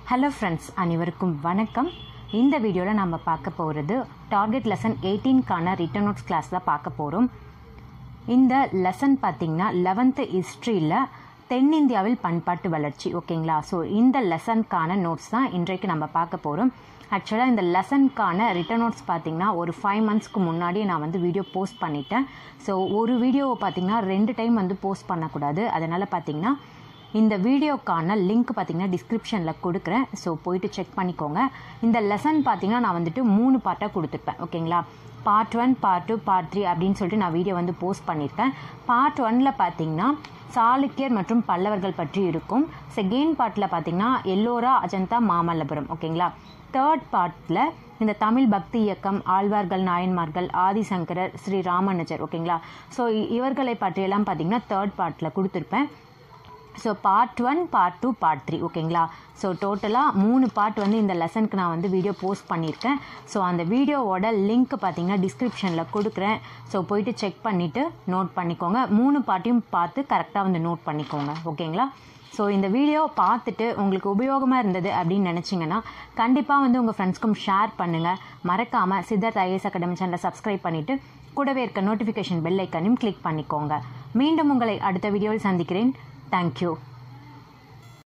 hello friends அனைவருக்கும் வணக்கம் இந்த வீடியோவில் நம்ம பார்க்க போகிறது டார்கெட் லெசன் எயிட்டீன்கான ரிட்டன் நோட்ஸ் கிளாஸ் தான் பார்க்க போகிறோம் இந்த லெசன் பார்த்தீங்கன்னா லெவன்த்து ஹிஸ்ட்ரியில் தென்னிந்தியாவில் பண்பாட்டு வளர்ச்சி ஓகேங்களா ஸோ இந்த லெசனுக்கான நோட்ஸ் தான் இன்றைக்கு நம்ம பார்க்க போகிறோம் ஆக்சுவலாக இந்த லெசனுக்கான ரிட்டன் நோட்ஸ் பார்த்தீங்கன்னா ஒரு ஃபைவ் மந்த்ஸ்க்கு முன்னாடியே நான் வந்து வீடியோ போஸ்ட் பண்ணிட்டேன் ஸோ ஒரு வீடியோவை பார்த்தீங்கன்னா ரெண்டு டைம் வந்து போஸ்ட் பண்ணக்கூடாது அதனால் பார்த்தீங்கன்னா இந்த வீடியோக்கான லிங்க் பார்த்தீங்கன்னா டிஸ்கிரிப்ஷனில் கொடுக்குறேன் ஸோ போயிட்டு செக் பண்ணிக்கோங்க இந்த லெசன் பார்த்தீங்கன்னா நான் வந்துட்டு மூணு பார்ட்டாக கொடுத்துருப்பேன் ஓகேங்களா part one part two part three அப்படின்னு சொல்லிட்டு நான் வீடியோ வந்து போஸ்ட் பண்ணியிருக்கேன் பார்ட் ஒனில் பார்த்தீங்கன்னா சாளுக்கியர் மற்றும் பல்லவர்கள் பற்றி இருக்கும் செகண்ட் பார்ட்டில் பார்த்தீங்கன்னா எல்லோரா அஜந்தா மாமல்லபுரம் ஓகேங்களா தேர்ட் பார்ட்டில் இந்த தமிழ் பக்தி இயக்கம் ஆழ்வார்கள் நாயன்மார்கள் ஆதிசங்கரர் ஸ்ரீ ராமானுஜர் ஓகேங்களா ஸோ இவர்களை பற்றியெல்லாம் பார்த்தீங்கன்னா தேர்ட் பார்ட்டில் கொடுத்துருப்பேன் so part one part two part three ஓகேங்களா ஸோ டோட்டலாக மூணு பார்ட் வந்து இந்த லெசனுக்கு நான் வந்து வீடியோ போஸ்ட் பண்ணியிருக்கேன் ஸோ அந்த வீடியோவோட லிங்க் பார்த்தீங்கன்னா டிஸ்கிரிப்ஷனில் கொடுக்குறேன் ஸோ போயிட்டு செக் பண்ணிவிட்டு நோட் பண்ணிக்கோங்க மூணு பார்ட்டையும் பார்த்து கரெக்டாக வந்து நோட் பண்ணிக்கோங்க ஓகேங்களா ஸோ இந்த வீடியோ பார்த்துட்டு உங்களுக்கு உபயோகமாக இருந்தது அப்படின்னு நினச்சிங்கன்னா கண்டிப்பாக வந்து உங்கள் ஃப்ரெண்ட்ஸ்க்கும் ஷேர் பண்ணுங்கள் மறக்காமல் சித்தார்த் ஐஏஎஸ் அகாடமி சேனலை சப்ஸ்கிரைப் பண்ணிவிட்டு கூடவே இருக்க நோட்டிஃபிகேஷன் பெல் ஐக்கனையும் கிளிக் பண்ணிக்கோங்க மீண்டும் உங்களை அடுத்த வீடியோவில் சந்திக்கிறேன் தேங்க்யூ